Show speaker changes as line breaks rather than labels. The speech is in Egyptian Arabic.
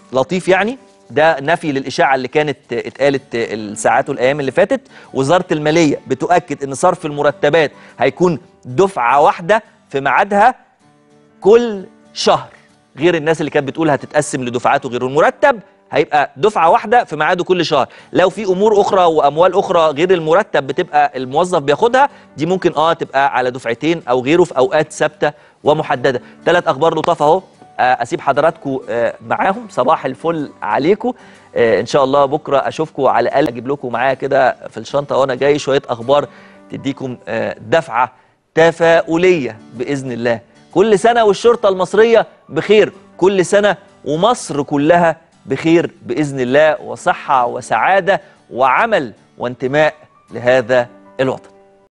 لطيف يعني ده نفي للإشاعة اللي كانت اتقالت الساعات والأيام اللي فاتت وزارة المالية بتؤكد أن صرف المرتبات هيكون دفعة واحدة في ميعادها كل شهر غير الناس اللي كانت بتقول هتتقسم لدفعات وغير المرتب هيبقى دفعه واحده في ميعاده كل شهر لو في امور اخرى واموال اخرى غير المرتب بتبقى الموظف بياخدها دي ممكن اه تبقى على دفعتين او غيره في اوقات ثابته ومحدده ثلاث اخبار لطافه اهو آه، اسيب حضراتكم آه، معاهم صباح الفل عليكم آه، ان شاء الله بكره اشوفكم على الاقل اجيب لكم معايا كده في الشنطه وانا جاي شويه اخبار تديكم آه، دفعه تفاؤليه باذن الله كل سنه والشرطه المصريه بخير كل سنه ومصر كلها بخير باذن الله وصحه وسعاده وعمل وانتماء لهذا الوطن